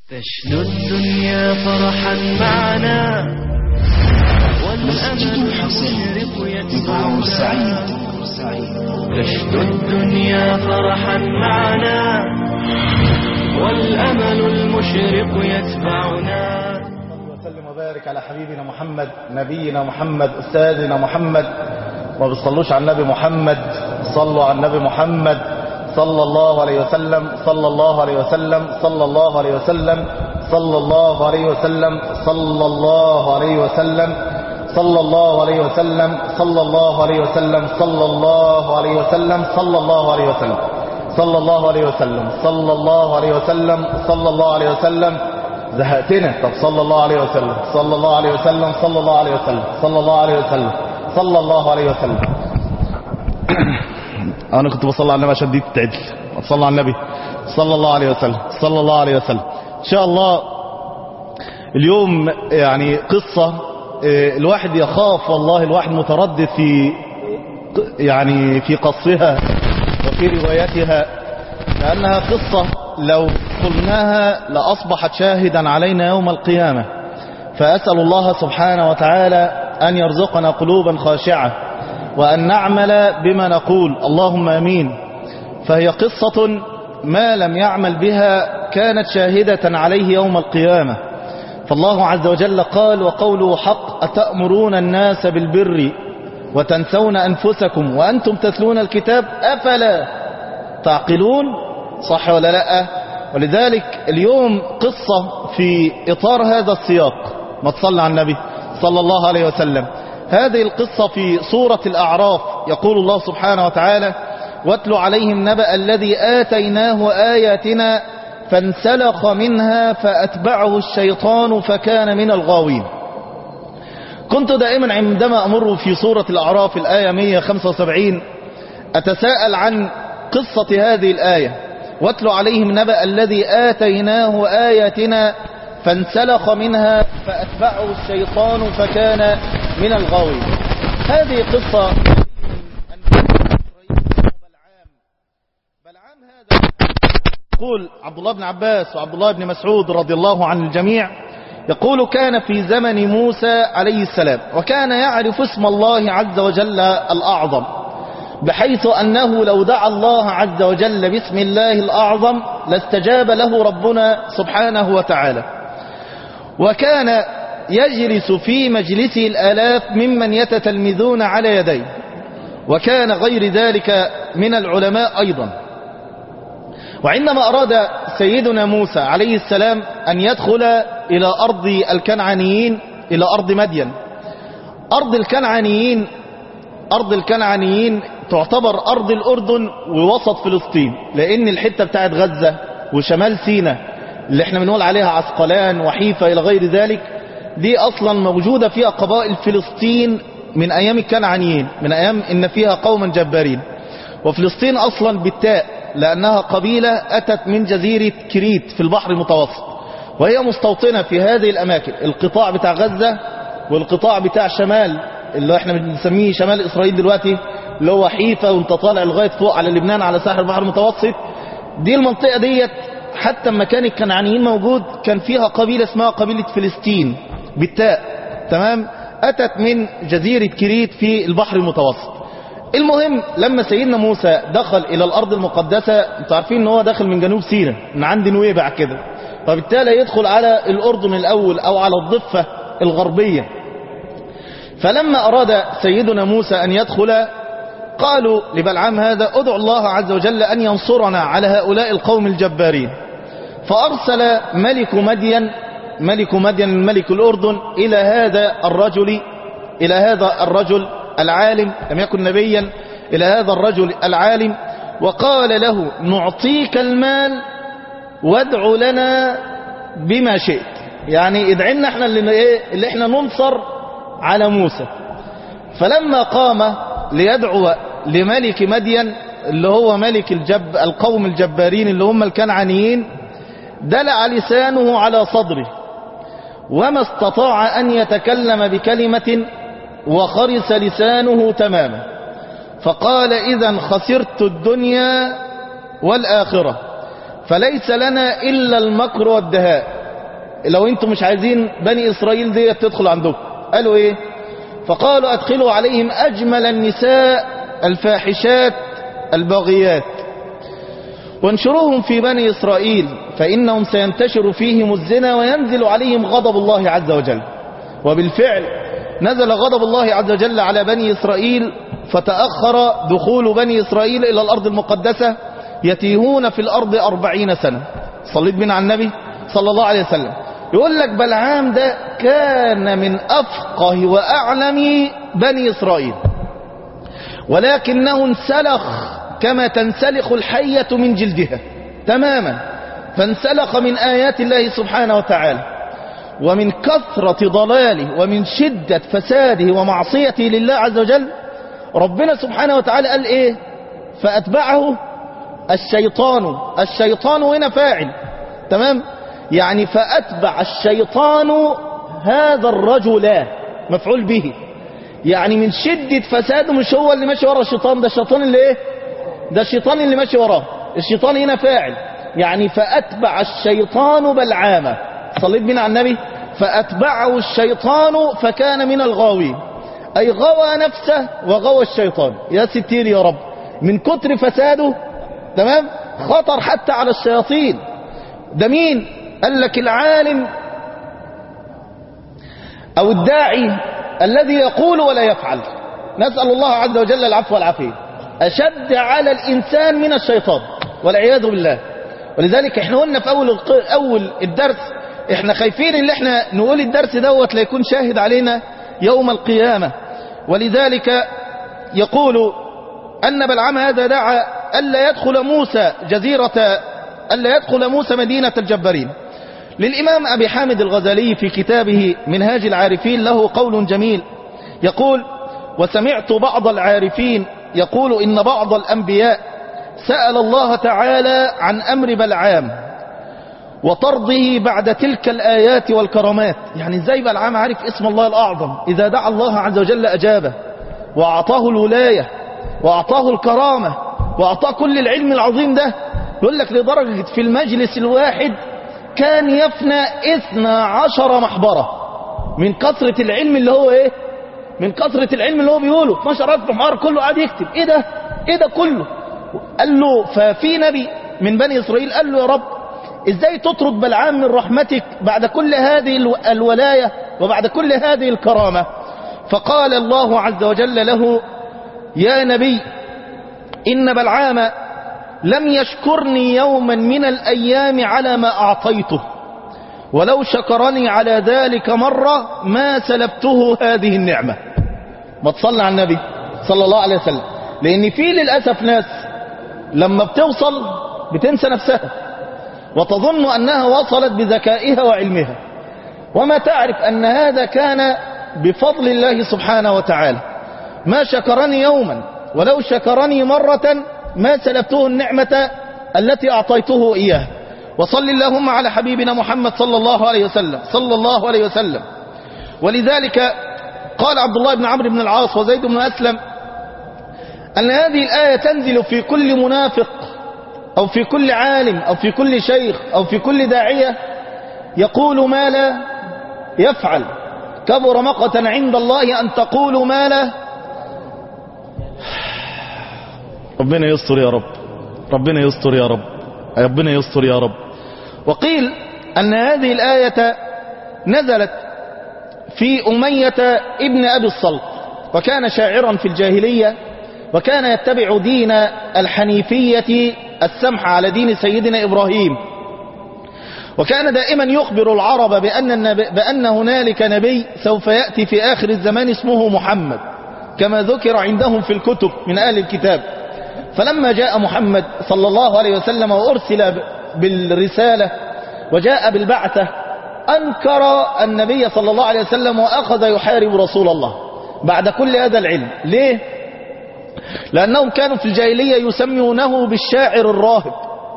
تشنو الدنيا فرحا معنا مسجد والأمل الحسين المشرق ببور يتبعنا سعيد تشنو الدنيا فرحا معنا والأمل المشرق يتبعنا وسلم وبارك على حبيبنا محمد نبينا محمد أستاذنا محمد وما بتصلوش على النبي محمد صلوا على النبي محمد صلى الله عليه وسلم صلى الله عليه وسلم صلى الله عليه وسلم صلى الله عليه وسلم صلى الله عليه وسلم صلى الله عليه وسلم صلى الله عليه وسلم صلى الله عليه وسلم صلى الله عليه وسلم صلى الله عليه وسلم صلى الله عليه وسلم صلى الله عليه وسلم زهقتنا طب صلى الله عليه وسلم صلى الله عليه وسلم صلى الله عليه وسلم صلى الله عليه وسلم صلى الله عليه وسلم انا كنت بصلي على النبي عشان دي تتعدل صلى على النبي صلى الله عليه وسلم صلى الله عليه وسلم ان شاء الله اليوم يعني قصة آه، الواحد يخاف والله الواحد متردد في يعني في قصها وفي روايتها لأنها قصة لو قلناها لأصبحت شاهدا علينا يوم القيامة فأسأل الله سبحانه وتعالى أن يرزقنا قلوبا خاشعة وأن نعمل بما نقول اللهم أمين فهي قصة ما لم يعمل بها كانت شاهدة عليه يوم القيامة فالله عز وجل قال وقوله حق أتأمرون الناس بالبر وتنسون أنفسكم وأنتم تتلون الكتاب أفلا تعقلون صح ولا لا ولذلك اليوم قصة في إطار هذا السياق ما تصلى على النبي صلى الله عليه وسلم هذه القصة في سورة الأعراف يقول الله سبحانه وتعالى واتل عليهم نبأ الذي آتيناه آياتنا فانسلخ منها فأتبعه الشيطان فكان من الغاوين كنت دائما عندما أمر في سورة الأعراف الآية 175 أتساءل عن قصة هذه الآية واتل عليهم نبأ الذي آتيناه آياتنا فانسلخ منها فأتبعه الشيطان فكان من الغاوين هذه قصة بلعام هذا يقول عبد الله بن عباس وعبد الله بن مسعود رضي الله عن الجميع يقول كان في زمن موسى عليه السلام وكان يعرف اسم الله عز وجل الأعظم بحيث أنه لو دعا الله عز وجل باسم الله الأعظم لاستجاب له ربنا سبحانه وتعالى وكان يجلس في مجلسه الآلاف ممن يتتلمذون على يديه وكان غير ذلك من العلماء أيضا وعندما أراد سيدنا موسى عليه السلام أن يدخل إلى أرض الكنعانيين إلى أرض مدين أرض الكنعانيين أرض الكنعانيين تعتبر أرض الأردن ووسط فلسطين لأن الحتة بتاعت غزة وشمال سيناء اللي احنا بنقول عليها عسقلان وحيفا إلى غير ذلك دي أصلا موجودة فيها قبائل فلسطين من أيام الكنعانيين من أيام إن فيها قوما جبارين وفلسطين أصلا بالتاء لأنها قبيلة أتت من جزيرة كريت في البحر المتوسط وهي مستوطنة في هذه الأماكن القطاع بتاع غزة والقطاع بتاع شمال اللي احنا بنسميه شمال إسرائيل دلوقتي اللي هو حيفا وانت طالع لغاية فوق على لبنان على ساحل البحر المتوسط دي المنطقة ديت حتى لما كان الكنعانيين موجود كان فيها قبيلة اسمها قبيلة فلسطين بالتاء تمام أتت من جزيرة كريت في البحر المتوسط المهم لما سيدنا موسى دخل إلى الأرض المقدسة انتوا عارفين ان هو داخل من جنوب سيناء من عند نويبع كده فبالتالي يدخل على الأردن الأول أو على الضفة الغربية فلما أراد سيدنا موسى أن يدخل قالوا لبلعام هذا ادعو الله عز وجل أن ينصرنا على هؤلاء القوم الجبارين فأرسل ملك مدين ملك مدين الملك الأردن إلى هذا الرجل إلى هذا الرجل العالم لم يكن نبيا إلى هذا الرجل العالم وقال له نعطيك المال وادع لنا بما شئت يعني ادعنا احنا اللي, ايه اللي احنا ننصر على موسى فلما قام ليدعو لملك مدين اللي هو ملك الجب القوم الجبارين اللي هم الكنعانيين دلع لسانه على صدره وما استطاع أن يتكلم بكلمة وخرس لسانه تماما فقال إذا خسرت الدنيا والآخرة فليس لنا إلا المكر والدهاء لو انتم مش عايزين بني اسرائيل دي تدخل عندكم قالوا ايه فقالوا ادخلوا عليهم اجمل النساء الفاحشات الباغيات وانشروهم في بني اسرائيل فانهم سينتشر فيهم الزنا وينزل عليهم غضب الله عز وجل وبالفعل نزل غضب الله عز وجل على بني اسرائيل فتأخر دخول بني اسرائيل الى الارض المقدسة يتيهون في الارض اربعين سنة صليت بنا على النبي صلى الله عليه وسلم يقول لك بلعام ده كان من افقه واعلم بني اسرائيل ولكنه انسلخ كما تنسلخ الحية من جلدها تماما فانسلخ من آيات الله سبحانه وتعالى ومن كثرة ضلاله ومن شدة فساده ومعصيته لله عز وجل ربنا سبحانه وتعالى قال ايه فأتبعه الشيطان الشيطان هنا فاعل تمام يعني فأتبع الشيطان هذا الرجل مفعول به يعني من شدة فساده مش هو اللي ماشي ورا الشيطان ده الشيطان اللي ايه ده الشيطان اللي ماشي وراه الشيطان هنا فاعل يعني فأتبع الشيطان بلعامة صليت بنا على النبي فأتبعه الشيطان فكان من الغاوين أي غوى نفسه وغوى الشيطان يا ستير يا رب من كتر فساده تمام خطر حتى على الشياطين ده مين قال لك العالم أو الداعي الذي يقول ولا يفعل نسأل الله عز وجل العفو والعافية أشد على الإنسان من الشيطان والعياذ بالله ولذلك احنا قلنا في أول, الق... أول الدرس احنا خايفين ان احنا نقول الدرس دوت لا يكون شاهد علينا يوم القيامة ولذلك يقول أن بلعام هذا دعا ألا يدخل موسى جزيرة ألا يدخل موسى مدينة الجبارين للإمام أبي حامد الغزالي في كتابه منهاج العارفين له قول جميل يقول وسمعت بعض العارفين يقول إن بعض الأنبياء سأل الله تعالى عن أمر بلعام وطرده بعد تلك الآيات والكرامات يعني ازاي بلعام عارف اسم الله الأعظم إذا دعا الله عز وجل أجابه وأعطاه الولاية وأعطاه الكرامة وأعطاه كل العلم العظيم ده يقول لك لدرجة في المجلس الواحد كان يفنى اثنى عشر محبرة من كثرة العلم اللي هو ايه من كثرة العلم اللي هو بيقوله 12 ألف محبر كله قاعد يكتب ايه ده ايه ده كله قال له ففي نبي من بني إسرائيل قال له يا رب ازاي تطرد بلعام من رحمتك بعد كل هذه الولاية وبعد كل هذه الكرامة فقال الله عز وجل له يا نبي إن بلعام لم يشكرني يوما من الأيام على ما أعطيته ولو شكرني على ذلك مرة ما سلبته هذه النعمة ما تصلى على النبي صلى الله عليه وسلم لأن في للأسف ناس لما بتوصل بتنسى نفسها وتظن أنها وصلت بذكائها وعلمها وما تعرف أن هذا كان بفضل الله سبحانه وتعالى ما شكرني يوما ولو شكرني مرة ما سلبته النعمة التي أعطيته إياه وصل اللهم على حبيبنا محمد صلى الله عليه وسلم صلى الله عليه وسلم ولذلك قال عبد الله بن عمرو بن العاص وزيد بن أسلم أن هذه الآية تنزل في كل منافق أو في كل عالم أو في كل شيخ أو في كل داعية يقول ما لا يفعل كبر مقتا عند الله أن تقولوا ما لا ربنا يستر يا رب ربنا يستر يا رب ربنا يستر يا رب وقيل أن هذه الآية نزلت في أمية ابن أبي الصلت وكان شاعرا في الجاهلية وكان يتبع دين الحنيفية السمح على دين سيدنا إبراهيم وكان دائما يخبر العرب بأن, النبي بأن هنالك نبي سوف يأتي في آخر الزمان اسمه محمد كما ذكر عندهم في الكتب من أهل الكتاب فلما جاء محمد صلى الله عليه وسلم وأرسل بالرسالة وجاء بالبعثة أنكر النبي صلى الله عليه وسلم وأخذ يحارب رسول الله بعد كل هذا العلم ليه؟ لأنهم كانوا في الجاهلية يسمونه بالشاعر الراهب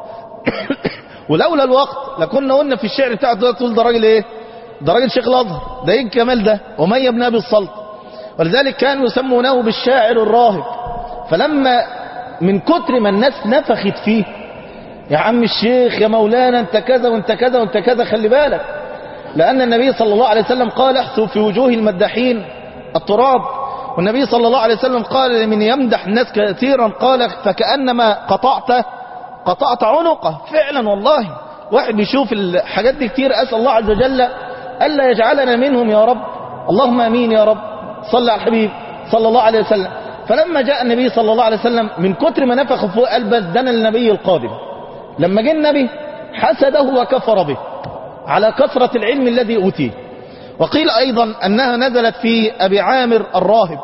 ولولا الوقت لكنا قلنا في الشعر بتاعه تقول ده راجل ايه ده راجل شيخ الازهر ده ايه الكمال ده أمية بن أبي الصلت ولذلك كانوا يسمونه بالشاعر الراهب فلما من كتر ما الناس نفخت فيه يا عم الشيخ يا مولانا انت كذا وانت كذا وانت كذا خلي بالك لأن النبي صلى الله عليه وسلم قال احثوا في وجوه المداحين التراب والنبي صلى الله عليه وسلم قال لمن يمدح الناس كثيرا قال فكأنما قطعت قطعت عنقه فعلا والله واحد بيشوف الحاجات دي كتير أسأل الله عز وجل ألا يجعلنا منهم يا رب اللهم أمين يا رب صلى على الحبيب صلى الله عليه وسلم فلما جاء النبي صلى الله عليه وسلم من كتر ما نفخ فوق قلبه دنا النبي القادم لما جه النبي حسده وكفر به على كثرة العلم الذي أوتيه وقيل أيضا أنها نزلت في أبي عامر الراهب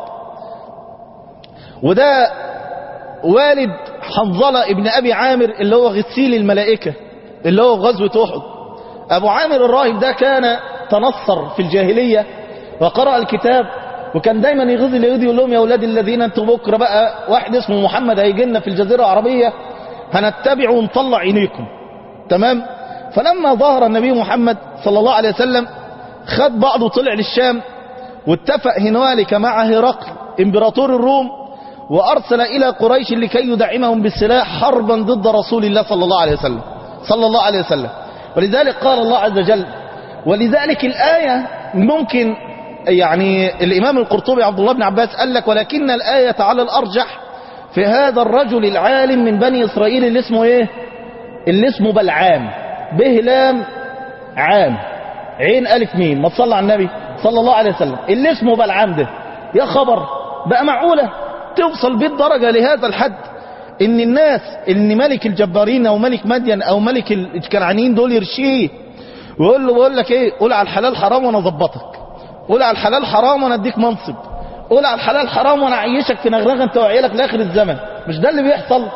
وده والد حنظلة ابن أبي عامر اللي هو غسيل الملائكة اللي هو غزوة أحد أبو عامر الراهب ده كان تنصر في الجاهلية وقرأ الكتاب وكان دايما يغز اليهود يقول لهم يا أولاد الذين انتم بكرة بقى واحد اسمه محمد هيجي لنا في الجزيرة العربية هنتبعه ونطلع عينيكم تمام فلما ظهر النبي محمد صلى الله عليه وسلم خد بعضه طلع للشام واتفق هنالك مع هرقل امبراطور الروم وأرسل إلى قريش لكي يدعمهم بالسلاح حربا ضد رسول الله صلى الله عليه وسلم صلى الله عليه وسلم ولذلك قال الله عز وجل ولذلك الآية ممكن يعني الإمام القرطبي عبد الله بن عباس قال لك ولكن الآية على الأرجح في هذا الرجل العالم من بني إسرائيل اللي اسمه إيه اللي اسمه بلعام به لام عام عين ألف ميم ما تصلى على النبي صلى الله عليه وسلم اللي اسمه بلعام ده يا خبر بقى معقولة توصل بالدرجة لهذا الحد ان الناس ان ملك الجبارين او ملك مدين او ملك الكنعانيين دول يرشيه ويقول له بقول لك ايه قول على الحلال حرام وانا اظبطك قول على الحلال حرام وانا اديك منصب قول على الحلال حرام وانا اعيشك في نغرغه انت وعيالك لاخر الزمن مش ده اللي بيحصل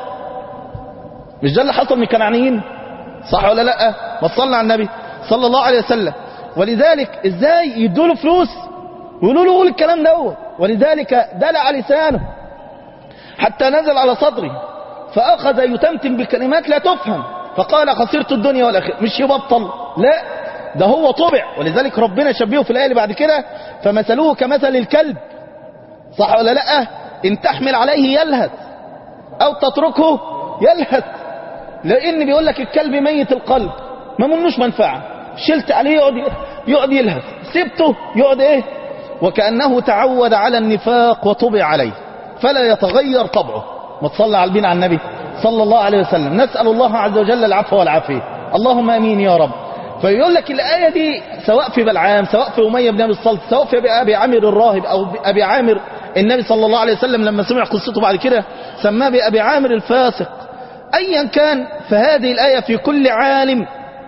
مش ده اللي حصل من الكنعانيين صح ولا لا ما تصلى على النبي صلى الله عليه وسلم ولذلك ازاي يدوا له فلوس ويقولوا له قول الكلام ده ولذلك دلع لسانه حتى نزل على صدره فأخذ يتمتم بكلمات لا تفهم فقال خسرت الدنيا والآخرة مش يبطل لا ده هو طبع ولذلك ربنا شبهه في الآية اللي بعد كده فمثلوه كمثل الكلب صح ولا لا إن تحمل عليه يلهث أو تتركه يلهث لأن بيقول لك الكلب ميت القلب ما منوش منفعة شلت عليه يقعد يقعد يلهث سبته يقعد ايه وكأنه تعود على النفاق وطبع عليه فلا يتغير طبعه ما تصلى على البين على النبي صلى الله عليه وسلم نسأل الله عز وجل العفو والعافية اللهم امين يا رب فيقول لك الآية دي سواء في بلعام سواء في أمية بن أبي الصلت سواء في أبي عامر الراهب أو أبي عامر النبي صلى الله عليه وسلم لما سمع قصته بعد كده سماه بأبي عامر الفاسق أيا كان فهذه الآية في كل عالم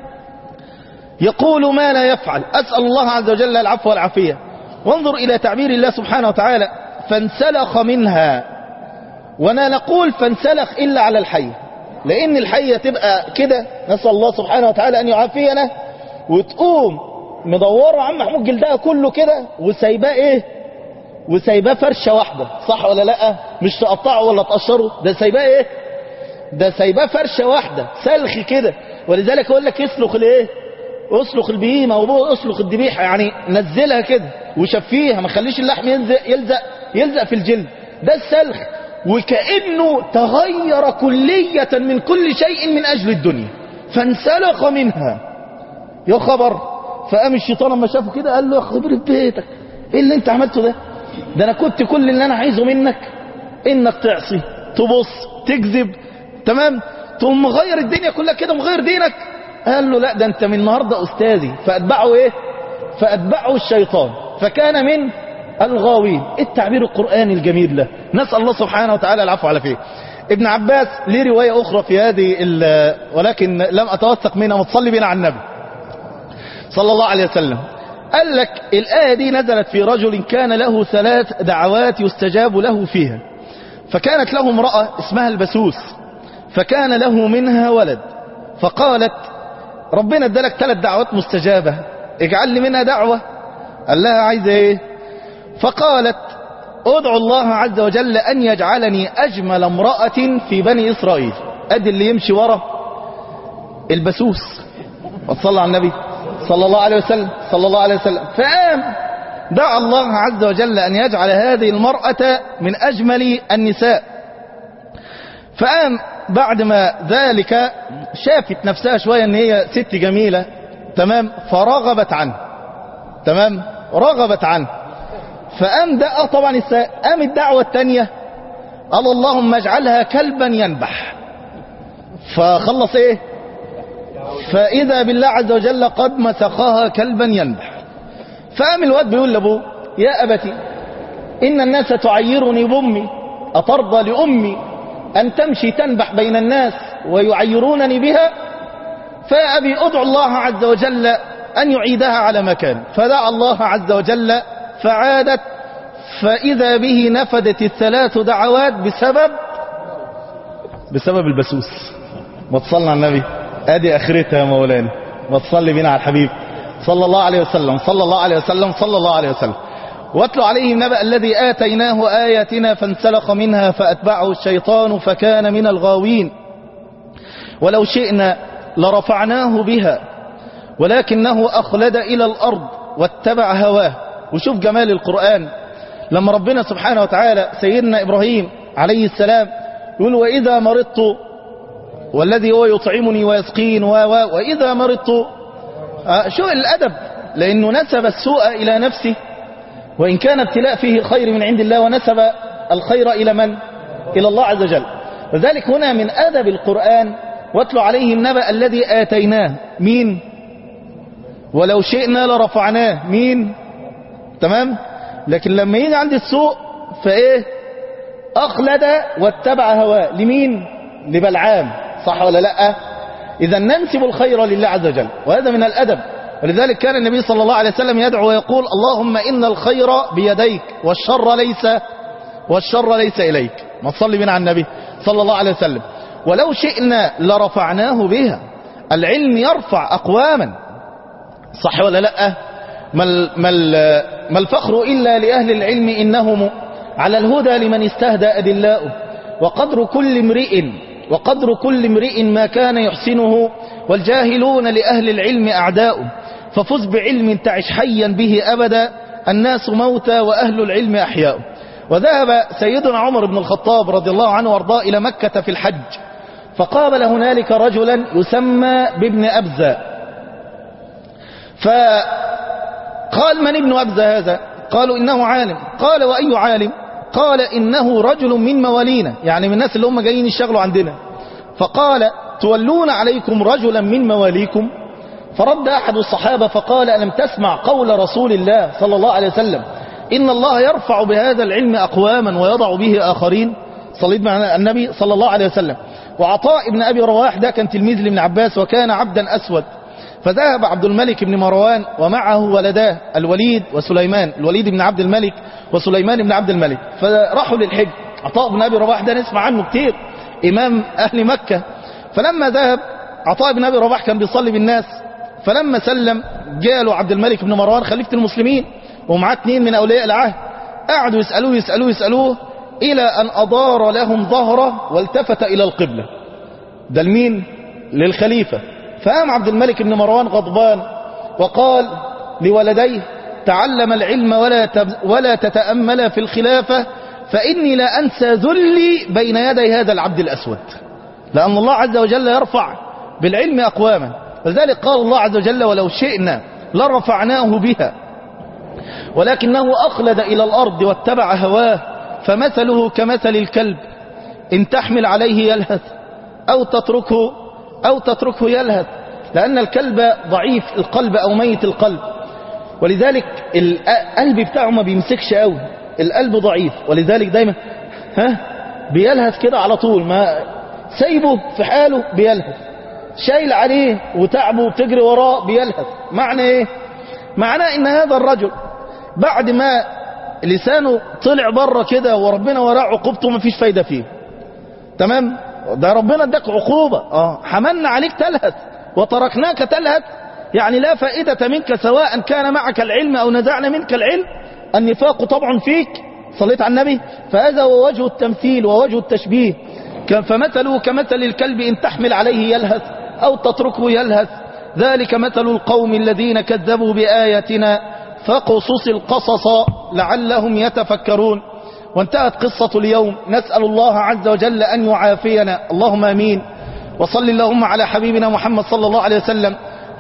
يقول ما لا يفعل أسأل الله عز وجل العفو والعافية وانظر إلى تعبير الله سبحانه وتعالى فانسلخ منها ولا نقول فانسلخ إلا على الحي لأن الحية تبقى كده نسأل الله سبحانه وتعالى أن يعافينا وتقوم مدورة عم محمود جلدها كله كده وسايباه إيه وسايباه فرشة واحدة صح ولا لا مش تقطعه ولا تقشره ده سايباه إيه ده سايباه فرشة واحدة سلخ كده ولذلك أقول لك اسلخ الإيه اسلخ البهيمة واسلخ الذبيحة يعني نزلها كده وشفيها ما خليش اللحم يلزق يلزق يلزق في الجلد ده السلخ وكأنه تغير كلية من كل شيء من أجل الدنيا فانسلخ منها يا خبر فقام الشيطان لما شافه كده قال له يا خبر بيتك ايه اللي انت عملته ده ده انا كنت كل اللي انا عايزه منك انك تعصي تبص تكذب تمام تقوم مغير الدنيا كلها كده مغير دينك قال له لا ده انت من النهارده استاذي فاتبعه ايه فاتبعه الشيطان فكان من الغاوين التعبير القرآني الجميل له نسأل الله سبحانه وتعالى العفو على فيه ابن عباس ليه رواية أخرى في هذه ولكن لم أتوثق منها وتصلي بنا على النبي صلى الله عليه وسلم قال لك الآية دي نزلت في رجل كان له ثلاث دعوات يستجاب له فيها فكانت له امرأة اسمها البسوس فكان له منها ولد فقالت ربنا ادالك ثلاث دعوات مستجابة اجعل لي منها دعوة قال لها عايزة ايه فقالت ادعو الله عز وجل ان يجعلني اجمل امرأة في بني اسرائيل ادي اللي يمشي ورا البسوس وصلى على النبي صلى الله عليه وسلم صلى الله عليه وسلم فقام دعا الله عز وجل ان يجعل هذه المرأة من اجمل النساء فقام بعد ما ذلك شافت نفسها شوية ان هي ست جميلة تمام فرغبت عنه تمام رغبت عنه فقام ده آه طبعا الس- قام الدعوة الثانية قال اللهم اجعلها كلبا ينبح فخلص ايه فإذا بالله عز وجل قد مسخها كلبا ينبح فقام الواد بيقول لابوه يا أبتي إن الناس تعيرني بأمي أترضى لأمي أن تمشي تنبح بين الناس ويعيرونني بها فيا أبي أدعو الله عز وجل أن يعيدها على مكان فدعا الله عز وجل فعادت فإذا به نفدت الثلاث دعوات بسبب بسبب البسوس ما تصلنا على النبي ادي اخرتها يا مولانا ما تصلي بينا على الحبيب صلى الله عليه وسلم صلى الله عليه وسلم صلى الله عليه وسلم واتلو عليهم نبأ الذي آتيناه آياتنا فانسلخ منها فأتبعه الشيطان فكان من الغاوين ولو شئنا لرفعناه بها ولكنه أخلد إلى الأرض واتبع هواه وشوف جمال القرآن لما ربنا سبحانه وتعالى سيدنا إبراهيم عليه السلام يقول وإذا مرضت والذي هو يطعمني ويسقين و و وإذا مرضت آه، شو الأدب لأنه نسب السوء إلى نفسه وإن كان ابتلاء فيه الخير من عند الله ونسب الخير إلى من؟ إلى الله عز وجل وذلك هنا من أدب القرآن واتل عليهم نبأ الذي آتيناه مين؟ ولو شئنا لرفعناه مين؟ تمام؟ لكن لما يجي عند السوء فإيه؟ أخلد واتبع هواه لمين؟ لبلعام صح ولا لا إذا ننسب الخير لله عز وجل وهذا من الأدب ولذلك كان النبي صلى الله عليه وسلم يدعو ويقول اللهم إن الخير بيديك والشر ليس والشر ليس إليك ما تصلي بنا على النبي صلى الله عليه وسلم ولو شئنا لرفعناه بها العلم يرفع أقواما صح ولا لا ما, ال- ما, ال- ما الفخر إلا لأهل العلم إنهم على الهدى لمن استهدى أدلاؤه وقدر كل امرئ وقدر كل امرئ ما كان يحسنه والجاهلون لأهل العلم أعداؤه ففز بعلم تعش حيا به أبدا الناس موتى وأهل العلم أحياء وذهب سيدنا عمر بن الخطاب رضي الله عنه وارضاه إلى مكة في الحج فقابل هنالك رجلا يسمى بابن أبزة فقال من ابن أبزة هذا قالوا إنه عالم قال وأي عالم قال إنه رجل من موالينا يعني من الناس اللي هم جايين يشتغلوا عندنا فقال تولون عليكم رجلا من مواليكم فرد أحد الصحابة فقال ألم تسمع قول رسول الله صلى الله عليه وسلم إن الله يرفع بهذا العلم أقواما ويضع به آخرين صليت مع النبي صلى الله عليه وسلم وعطاء ابن أبي رواح ده كان تلميذ لابن عباس وكان عبدا أسود فذهب عبد الملك بن مروان ومعه ولداه الوليد وسليمان الوليد بن عبد الملك وسليمان بن عبد الملك فراحوا للحج عطاء بن أبي رواح ده نسمع عنه كتير إمام أهل مكة فلما ذهب عطاء بن أبي رواح كان بيصلي بالناس فلما سلم جاله عبد الملك بن مروان خليفة المسلمين ومعاه اثنين من أولياء العهد قعدوا يسألوه يسألوه يسألوه إلى أن أدار لهم ظهره والتفت إلى القبلة ده لمين للخليفة فقام عبد الملك بن مروان غضبان وقال لولديه تعلم العلم ولا تب ولا تتأمل في الخلافة فإني لا أنسى ذلي بين يدي هذا العبد الأسود لأن الله عز وجل يرفع بالعلم أقواما لذلك قال الله عز وجل ولو شئنا لرفعناه بها ولكنه أخلد إلى الأرض واتبع هواه فمثله كمثل الكلب إن تحمل عليه يلهث أو تتركه أو تتركه يلهث لأن الكلب ضعيف القلب أو ميت القلب ولذلك القلب بتاعه ما بيمسكش قوي القلب ضعيف ولذلك دايما ها بيلهث كده على طول ما سايبه في حاله بيلهث شايل عليه وتعبه وتجري وراه بيلهث معنى ايه معناه ان هذا الرجل بعد ما لسانه طلع بره كده وربنا وراه عقوبته ما فيش فايدة فيه تمام ده ربنا اداك عقوبة اه حملنا عليك تلهث وتركناك تلهث يعني لا فائدة منك سواء كان معك العلم او نزعنا منك العلم النفاق طبعا فيك صليت على النبي فهذا هو وجه التمثيل ووجه التشبيه كان فمثله كمثل الكلب إن تحمل عليه يلهث أو تتركه يلهث ذلك مثل القوم الذين كذبوا بآياتنا فقصص القصص لعلهم يتفكرون وانتهت قصة اليوم نسأل الله عز وجل أن يعافينا اللهم أمين وصل اللهم على حبيبنا محمد صلى الله عليه وسلم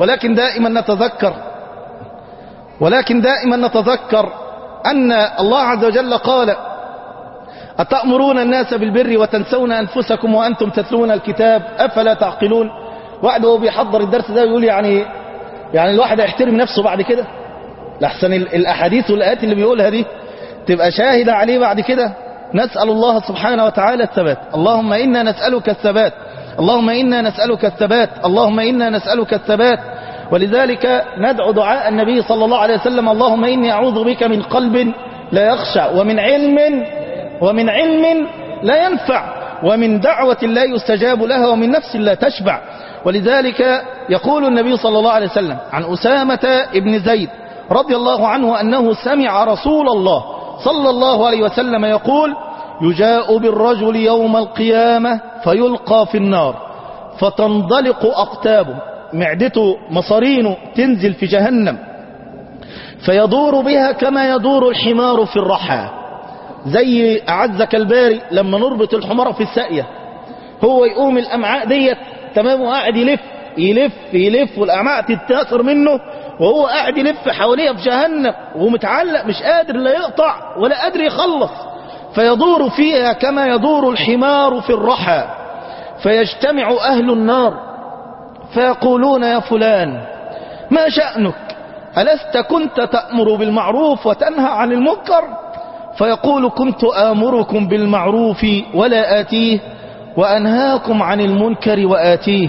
ولكن دائما نتذكر ولكن دائما نتذكر أن الله عز وجل قال أتأمرون الناس بالبر وتنسون أنفسكم وأنتم تتلون الكتاب أفلا تعقلون واحد وهو بيحضر الدرس ده يقول يعني يعني الواحد يحترم نفسه بعد كده لحسن ال- الأحاديث والآيات اللي بيقولها دي تبقى شاهدة عليه بعد كده نسأل الله سبحانه وتعالى الثبات اللهم إنا نسألك الثبات اللهم إنا نسألك الثبات اللهم إنا نسألك الثبات ولذلك ندعو دعاء النبي صلى الله عليه وسلم اللهم إني أعوذ بك من قلب لا يخشع ومن علم ومن علم لا ينفع ومن دعوة لا يستجاب لها ومن نفس لا تشبع ولذلك يقول النبي صلى الله عليه وسلم عن أسامة ابن زيد رضي الله عنه أنه سمع رسول الله صلى الله عليه وسلم يقول يجاء بالرجل يوم القيامة فيلقى في النار فتنضلق أقتابه معدته مصارينه تنزل في جهنم فيدور بها كما يدور الحمار في الرحى زي أعزك الباري لما نربط الحمار في الساقية هو يقوم الأمعاء ديت تمام وقاعد يلف يلف يلف والأمعاء تتاثر منه وهو قاعد يلف حواليها في جهنم ومتعلق مش قادر لا يقطع ولا قادر يخلص فيدور فيها كما يدور الحمار في الرحى فيجتمع أهل النار فيقولون يا فلان ما شأنك ألست كنت تأمر بالمعروف وتنهى عن المنكر فيقول كنت آمركم بالمعروف ولا آتيه وأنهاكم عن المنكر وآتيه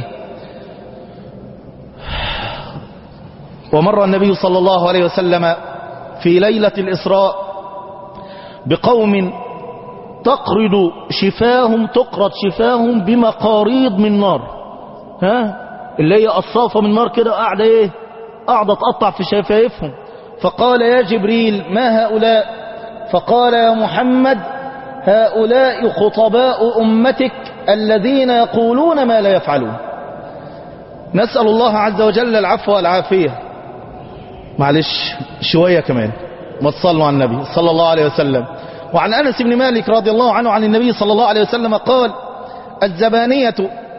ومر النبي صلى الله عليه وسلم في ليلة الإسراء بقوم تقرد شفاهم تقرد شفاهم بمقاريض من نار ها اللي هي قصافة من نار كده قاعدة ايه قاعدة تقطع في شفايفهم فقال يا جبريل ما هؤلاء فقال يا محمد هؤلاء خطباء أمتك الذين يقولون ما لا يفعلون نسأل الله عز وجل العفو والعافية معلش شوية كمان ما تصلوا على النبي صلى الله عليه وسلم وعن أنس بن مالك رضي الله عنه عن النبي صلى الله عليه وسلم قال الزبانية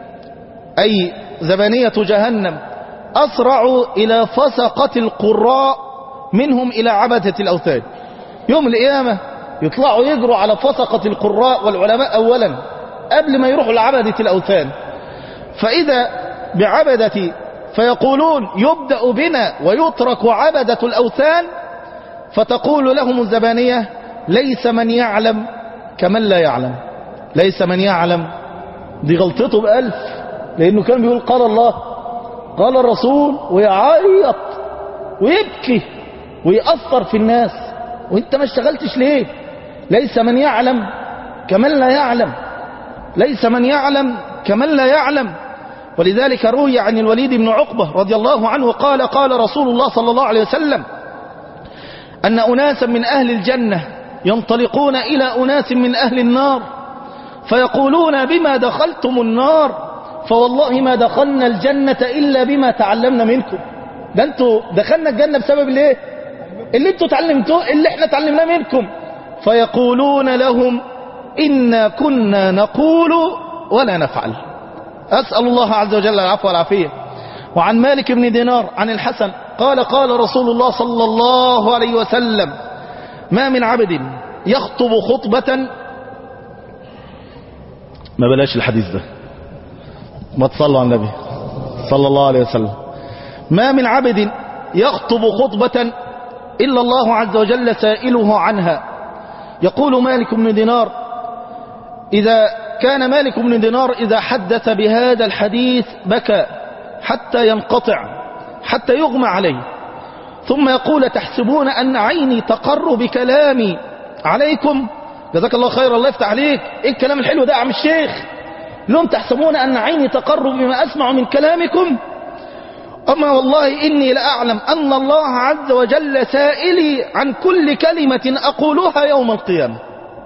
أي زبانية جهنم أسرع إلى فسقة القراء منهم إلى عبدة الأوثان يوم القيامة يطلعوا يجروا على فسقة القراء والعلماء أولا قبل ما يروحوا لعبدة الأوثان فإذا بعبدة فيقولون يبدأ بنا ويترك عبدة الأوثان فتقول لهم الزبانية ليس من يعلم كمن لا يعلم ليس من يعلم دي غلطته بألف لأنه كان بيقول قال الله قال الرسول ويعيط ويبكي ويأثر في الناس وانت ما اشتغلتش ليه ليس من يعلم كمن لا يعلم ليس من يعلم كمن لا يعلم ولذلك روي عن الوليد بن عقبة رضي الله عنه قال قال رسول الله صلى الله عليه وسلم أن أناسا من أهل الجنة ينطلقون إلى أناس من أهل النار فيقولون بما دخلتم النار فوالله ما دخلنا الجنة إلا بما تعلمنا منكم ده انتوا دخلنا الجنة بسبب الايه اللي انتوا تعلمتوه اللي احنا تعلمناه منكم فيقولون لهم إنا كنا نقول ولا نفعل أسأل الله عز وجل العفو والعافية وعن مالك بن دينار عن الحسن قال قال رسول الله صلى الله عليه وسلم ما من عبد يخطب خطبة ما بلاش الحديث ده ما تصلوا على النبي صلى الله عليه وسلم ما من عبد يخطب خطبة إلا الله عز وجل سائله عنها يقول مالك بن دينار إذا كان مالك بن دينار إذا حدث بهذا الحديث بكى حتى ينقطع حتى يغمى عليه ثم يقول تحسبون أن عيني تقر بكلامي عليكم جزاك الله خير الله يفتح عليك ايه الكلام الحلو ده يا عم الشيخ لهم تحسبون أن عيني تقر بما أسمع من كلامكم أما والله إني لأعلم أن الله عز وجل سائلي عن كل كلمة أقولها يوم القيامة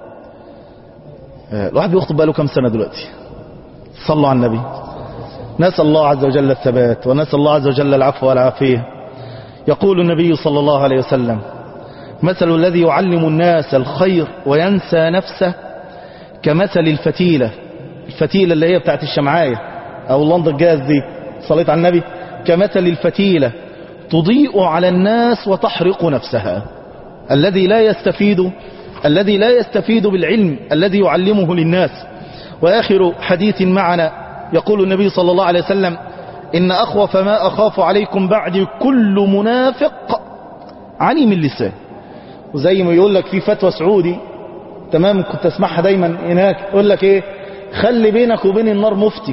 الواحد بيخطب بقاله كم سنة دلوقتي صلوا على النبي نسأل الله عز وجل الثبات ونسأل الله عز وجل العفو والعافية يقول النبي صلى الله عليه وسلم مثل الذي يعلم الناس الخير وينسى نفسه كمثل الفتيلة الفتيلة اللي هي بتاعت الشمعاية أو اللنض الجاز دي صليت على النبي كمثل الفتيلة تضيء على الناس وتحرق نفسها الذي لا يستفيد الذي لا يستفيد بالعلم الذي يعلمه للناس وآخر حديث معنا يقول النبي صلى الله عليه وسلم إن أخوف ما أخاف عليكم بعد كل منافق عليم اللسان وزي ما يقول لك في فتوى سعودي تمام كنت اسمعها دايما هناك يقول لك ايه خلي بينك وبين النار مفتي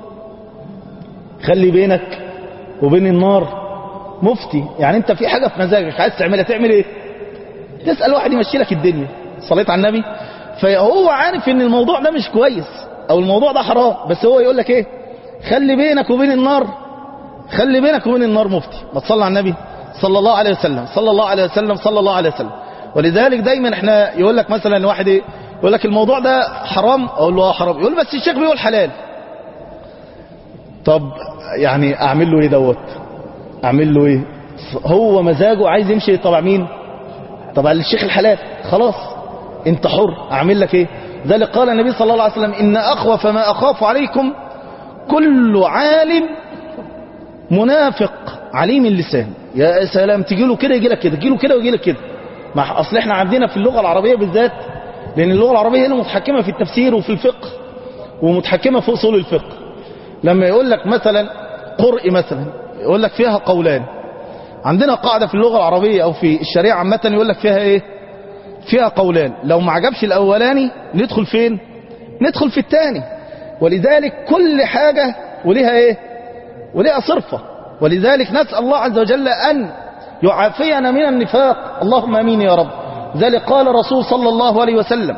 خلي بينك وبين النار مفتي يعني انت في حاجة في مزاجك عايز تعملها تعمل ايه تسأل واحد يمشي لك الدنيا صليت على النبي فهو عارف ان الموضوع ده مش كويس او الموضوع ده حرام بس هو يقول لك ايه خلي بينك وبين النار خلي بينك وبين النار مفتي ما تصلي على النبي صلى الله عليه وسلم صلى الله عليه وسلم صلى الله عليه وسلم ولذلك دايما احنا يقول لك مثلا واحد ايه يقول لك الموضوع ده حرام اقول له اه حرام يقول بس الشيخ بيقول حلال طب يعني اعمل له ايه دوت اعمل له ايه هو مزاجه عايز يمشي طبع مين طبعا الشيخ الحلال خلاص انت حر اعمل لك ايه ذلك قال النبي صلى الله عليه وسلم ان اخوف ما اخاف عليكم كل عالم منافق عليم اللسان يا سلام تجي له كده يجي لك كده تجي له كده ويجي لك كده ما اصل احنا عندنا في اللغه العربيه بالذات لان اللغه العربيه هي اللي متحكمه في التفسير وفي الفقه ومتحكمه في اصول الفقه لما يقول لك مثلا قرء مثلا يقول لك فيها قولان عندنا قاعده في اللغه العربيه او في الشريعه عامه يقول لك فيها ايه فيها قولان لو ما عجبش الاولاني ندخل فين ندخل في الثاني ولذلك كل حاجه وليها ايه وليها صرفه ولذلك نسال الله عز وجل ان يعافينا من النفاق اللهم امين يا رب ذلك قال رسول صلى الله عليه وسلم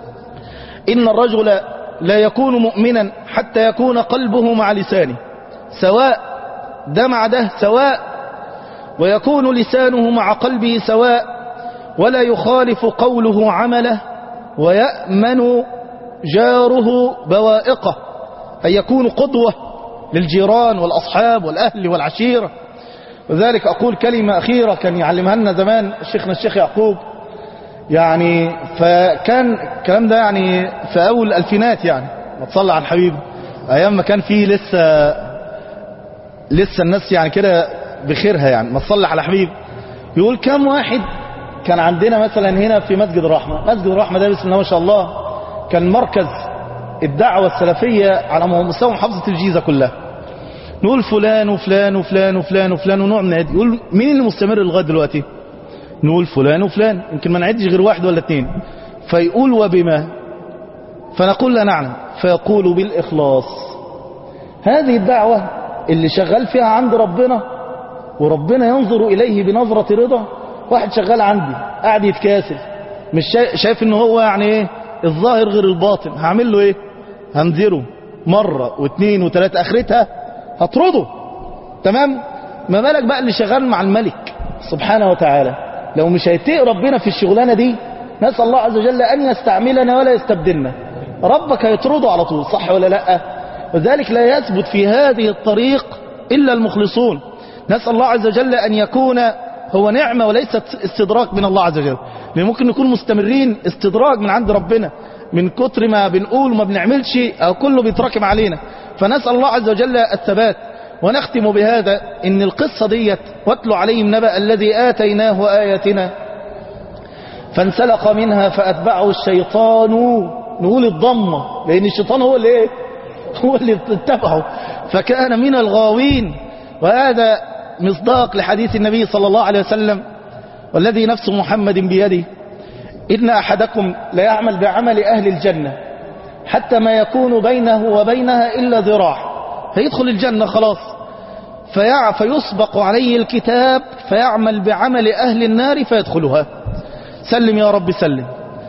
ان الرجل لا يكون مؤمنا حتى يكون قلبه مع لسانه سواء ده مع ده سواء ويكون لسانه مع قلبه سواء ولا يخالف قوله عمله ويأمن جاره بوائقه أن يكون قدوة للجيران والأصحاب والأهل والعشيرة وذلك أقول كلمة أخيرة كان يعلمها لنا زمان شيخنا الشيخ يعقوب يعني فكان الكلام ده يعني في أول الألفينات يعني ما تصلى على الحبيب أيام ما كان فيه لسه لسه الناس يعني كده بخيرها يعني ما تصلي على حبيب يقول كم واحد كان عندنا مثلا هنا في مسجد الرحمة مسجد الرحمة ده بسم الله ما شاء الله كان مركز الدعوة السلفية على مستوى محافظة الجيزة كلها نقول فلان وفلان وفلان وفلان وفلان ونوع من العد يقول مين اللي مستمر لغاية دلوقتي نقول فلان وفلان يمكن ما نعدش غير واحد ولا اتنين فيقول وبما فنقول لا نعلم فيقول بالإخلاص هذه الدعوة اللي شغال فيها عند ربنا وربنا ينظر إليه بنظرة رضا واحد شغال عندي قاعد يتكاسل مش شا- شايف ان هو يعني ايه الظاهر غير الباطن هعمل له ايه هنذره مرة واثنين وثلاثة اخرتها هطرده تمام ما بالك بقى اللي شغال مع الملك سبحانه وتعالى لو مش هيتقي ربنا في الشغلانة دي نسأل الله عز وجل أن يستعملنا ولا يستبدلنا ربك هيطرده على طول صح ولا لا وذلك لا يثبت في هذه الطريق إلا المخلصون نسأل الله عز وجل أن يكون هو نعمة وليست استدراك من الله عز وجل لأن ممكن نكون مستمرين استدراك من عند ربنا من كتر ما بنقول وما بنعملش أو كله بيتراكم علينا فنسأل الله عز وجل الثبات ونختم بهذا ان القصة ديت واتل عليهم نبأ الذي آتيناه آياتنا فانسلق منها فأتبعه الشيطان نقول الضمة لأن الشيطان هو اللي ايه هو اللي اتبعه فكان من الغاوين وهذا مصداق لحديث النبي صلى الله عليه وسلم والذي نفس محمد بيده إن أحدكم لا يعمل بعمل أهل الجنة حتى ما يكون بينه وبينها إلا ذراع فيدخل الجنة خلاص فيع فيسبق عليه الكتاب فيعمل بعمل أهل النار فيدخلها سلم يا رب سلم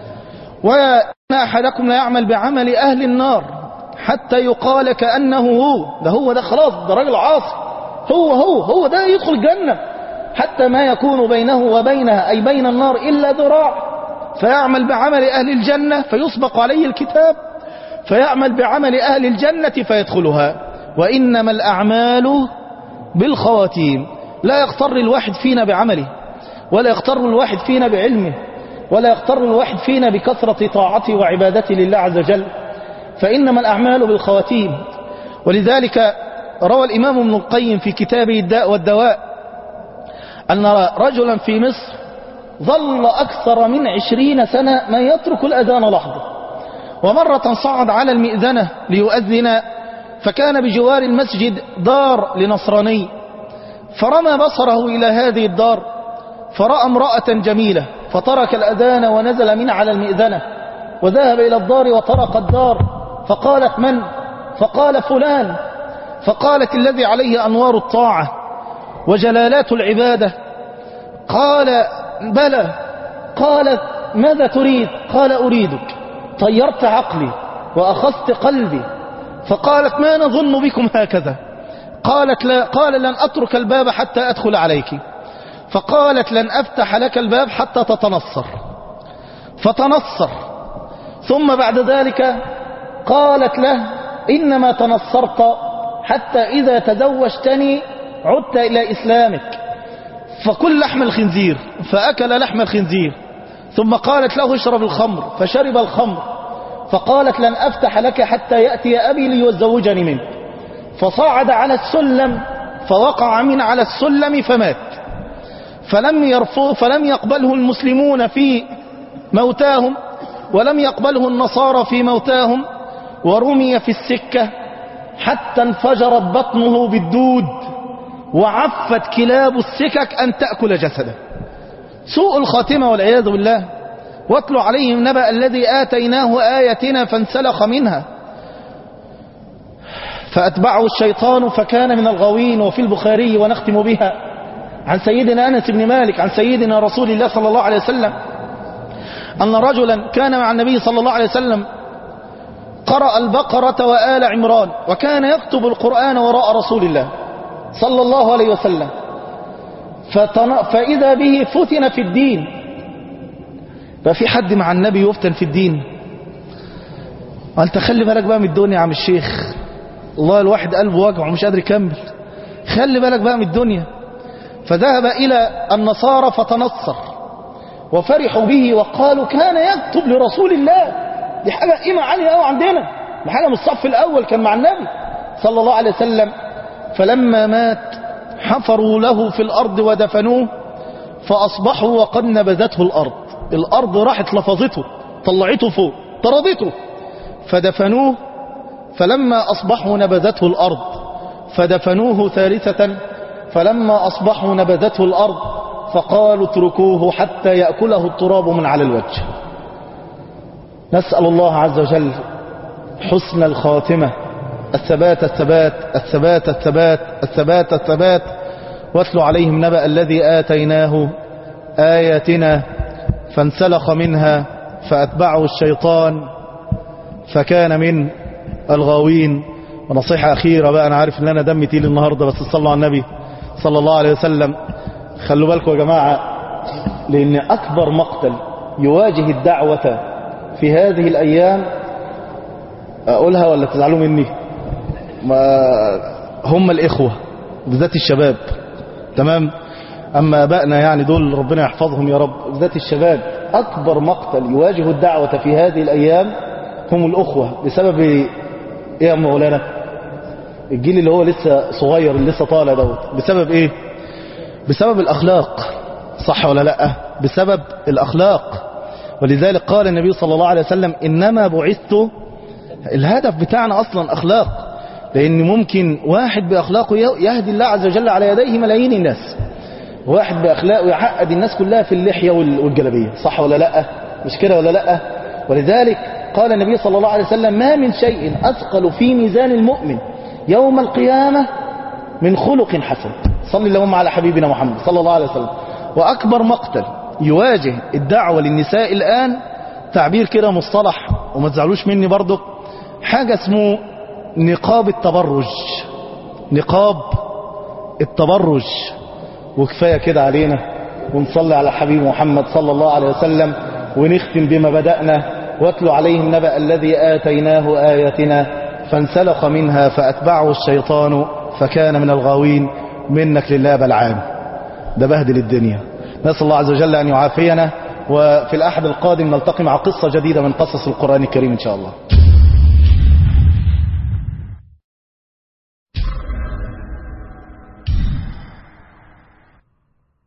وإن أحدكم لا يعمل بعمل أهل النار حتى يقال كأنه هو ده هو ده خلاص ده راجل عاصي هو هو هو ده يدخل الجنة حتى ما يكون بينه وبينها أي بين النار إلا ذراع فيعمل بعمل أهل الجنة فيسبق عليه الكتاب فيعمل بعمل أهل الجنة فيدخلها وإنما الأعمال بالخواتيم لا يغتر الواحد فينا بعمله ولا يغتر الواحد فينا بعلمه ولا يغتر الواحد فينا بكثرة طاعته وعبادته لله عز وجل فإنما الأعمال بالخواتيم ولذلك روى الإمام ابن القيم في كتابه الداء والدواء أن رجلا في مصر ظل أكثر من عشرين سنة ما يترك الأذان لحظة ومرة صعد على المئذنة ليؤذن فكان بجوار المسجد دار لنصراني فرمى بصره إلى هذه الدار فرأى امرأة جميلة فترك الأذان ونزل من على المئذنة وذهب إلى الدار وطرق الدار فقالت من؟ فقال فلان فقالت الذي عليه أنوار الطاعة وجلالات العبادة قال بلى قالت ماذا تريد قال أريدك طيرت عقلي وأخذت قلبي فقالت ما نظن بكم هكذا قالت لا قال لن أترك الباب حتى أدخل عليك فقالت لن أفتح لك الباب حتى تتنصر فتنصر ثم بعد ذلك قالت له إنما تنصرت حتى إذا تزوجتني عدت إلى إسلامك فكل لحم الخنزير فأكل لحم الخنزير ثم قالت له اشرب الخمر فشرب الخمر فقالت لن أفتح لك حتى يأتي أبي ليزوجني منك فصعد على السلم فوقع من على السلم فمات فلم يرفض فلم يقبله المسلمون في موتاهم ولم يقبله النصارى في موتاهم ورمي في السكة حتى انفجرت بطنه بالدود وعفت كلاب السكك أن تأكل جسده سوء الخاتمة والعياذ بالله واتل عليهم نبأ الذي آتيناه آياتنا فانسلخ منها فأتبعه الشيطان فكان من الغاوين وفي البخاري ونختم بها عن سيدنا أنس بن مالك عن سيدنا رسول الله صلى الله عليه وسلم أن رجلا كان مع النبي صلى الله عليه وسلم قرأ البقرة وآل عمران وكان يكتب القرآن وراء رسول الله صلى الله عليه وسلم فتن... فإذا به فتن في الدين ففي حد مع النبي يفتن في الدين أنت خلي بالك بقى من الدنيا يا عم الشيخ الله الواحد قلبه وجعه ومش قادر يكمل خلي بالك بقى من الدنيا فذهب إلى النصارى فتنصر وفرحوا به وقالوا كان يكتب لرسول الله دي حاجة قيمة عالية قوي عندنا دي حاجة من الصف الأول كان مع النبي صلى الله عليه وسلم فلما مات حفروا له في الأرض ودفنوه فأصبحوا وقد نبذته الأرض الأرض راحت لفظته طلعته فوق طردته فدفنوه فلما أصبحوا نبذته الأرض فدفنوه ثالثة فلما أصبحوا نبذته الأرض فقالوا اتركوه حتى يأكله التراب من على الوجه نسأل الله عز وجل حسن الخاتمة الثبات الثبات الثبات الثبات الثبات الثبات واتل عليهم نبأ الذي آتيناه آياتنا فانسلخ منها فأتبعه الشيطان فكان من الغاوين ونصيحة أخيرة بقى أنا عارف إن أنا دمي تقيل النهاردة بس صلوا على النبي صلى الله عليه وسلم خلوا بالكم يا جماعة لأن أكبر مقتل يواجه الدعوة في هذه الأيام أقولها ولا تزعلوا مني ما هم الإخوة بالذات الشباب تمام أما أبائنا يعني دول ربنا يحفظهم يا رب بالذات الشباب أكبر مقتل يواجه الدعوة في هذه الأيام هم الأخوة بسبب إيه يا مولانا الجيل اللي هو لسه صغير اللي لسه طالع دوت بسبب إيه بسبب الأخلاق صح ولا لا بسبب الأخلاق ولذلك قال النبي صلى الله عليه وسلم إنما بعثت الهدف بتاعنا أصلا أخلاق لأن ممكن واحد بأخلاقه يهدي الله عز وجل على يديه ملايين الناس واحد بأخلاقه يعقد الناس كلها في اللحية والجلبية صح ولا لا مش كده ولا لا ولذلك قال النبي صلى الله عليه وسلم ما من شيء أثقل في ميزان المؤمن يوم القيامة من خلق حسن صلى اللهم على حبيبنا محمد صلى الله عليه وسلم وأكبر مقتل يواجه الدعوة للنساء الآن تعبير كده مصطلح وما تزعلوش مني برضك حاجة اسمه نقاب التبرج نقاب التبرج وكفاية كده علينا ونصلي على حبيب محمد صلى الله عليه وسلم ونختم بما بدأنا واتلو عليهم نبأ الذي آتيناه آياتنا فانسلخ منها فأتبعه الشيطان فكان من الغاوين منك لله بلعام ده بهدل الدنيا نسأل الله عز وجل أن يعافينا وفي الأحد القادم نلتقي مع قصة جديدة من قصص القرآن الكريم إن شاء الله